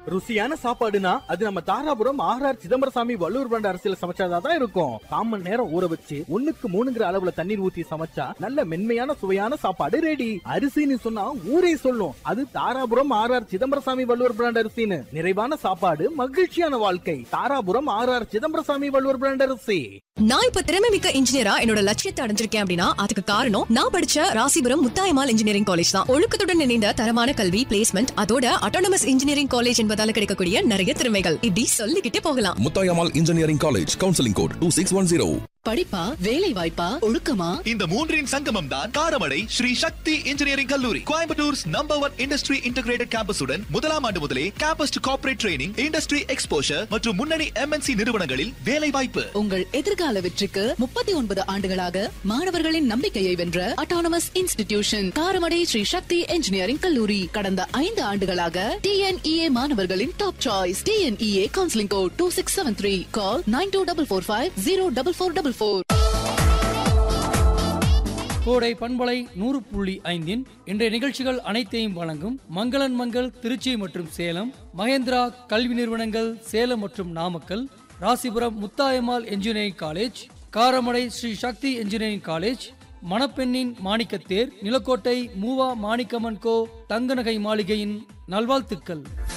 ருசியான சாப்பாடுனா அது நம்ம தாராபுரம் ஆர்ஆர் சிதம்பரசாமி வள்ளுவர் பிராண்ட் அரிசியில சமைச்சாதான் இருக்கும் காமன் நேரம் ஊற வச்சு ஒண்ணுக்கு மூணுங்கிற அளவுல தண்ணீர் ஊத்தி சமைச்சா நல்ல மென்மையான சுவையான சாப்பாடு ரெடி அரிசின்னு சொன்னா ஊரே சொல்லும் அது தாராபுரம் ஆர்ஆர் சிதம்பரசாமி வள்ளுவர் பிராண்ட் அரிசின்னு நிறைவான சாப்பாடு மகிழ்ச்சியான வாழ்க்கை தாராபுரம் ஆர்ஆர் சிதம்பரசாமி வள்ளுவர் பிராண்ட் அரிசி நான் இப்ப திறமை மிக்க இன்ஜினியரா என்னோட லட்சியத்தை அடைஞ்சிருக்கேன் அப்படின்னா அதுக்கு காரணம் நான் படிச்ச ராசிபுரம் முத்தாயமால் இன்ஜினியரிங் காலேஜ் தான் ஒழுக்கத்துடன் இணைந்த தரமான கல்வி பிளேஸ்மெண்ட் அதோட அட்டானமஸ் இன்ஜினியரிங் காலேஜ் என்பதால கிடைக்கக்கூடிய நிறைய திறமைகள் இப்படி சொல்லிக்கிட்டே போகலாம் Muthayammal engineering college counselling code two six one zero படிப்பா வேலை வாய்ப்பா ஒழுக்கமா இந்த மூன்றின் சங்கமம் தான் காரமடை ஸ்ரீ சக்தி இன்ஜினியரிங் கல்லூரி Coimbatore's number one industry integrated கேம்பஸுடன் முதலாம் ஆண்டு முதலே campus to corporate training industry exposure மற்றும் முன்னணி எம்என்சி நிறுவனங்களில் வேலை வாய்ப்பு உங்கள் எதிர்கால வெற்றிக்கு முப்பத்தி ஒன்பது ஆண்டுகளாக மாணவர்களின் நம்பிக்கையை வென்ற autonomous institution Karamadai Sri Sakthi engineering கல்லூரி கடந்த ஐந்து ஆண்டுகளாக டிஎன்இஏ மாணவர்களின் top choice TNEA counselling code two six seven three call nine two double four five zero double four double four கோடை பண்பலை நூறு புள்ளி ஐந்தின் இன்றைய நிகழ்ச்சிகள் அனைத்தையும் வழங்கும் மங்களன் மங்கள் திருச்சி மற்றும் சேலம் மகேந்திரா கல்வி நிறுவனங்கள் சேலம் மற்றும் Namakkal Rasipuram Muthayammal engineering college Karamadai Sri Sakthi engineering college மணப்பெண்ணின் மாணிக்கத்தேர் நிலக்கோட்டை மூவா மாணிக்கமன் கோ தங்கநகை மாளிகையின் நல்வாழ்த்துக்கள்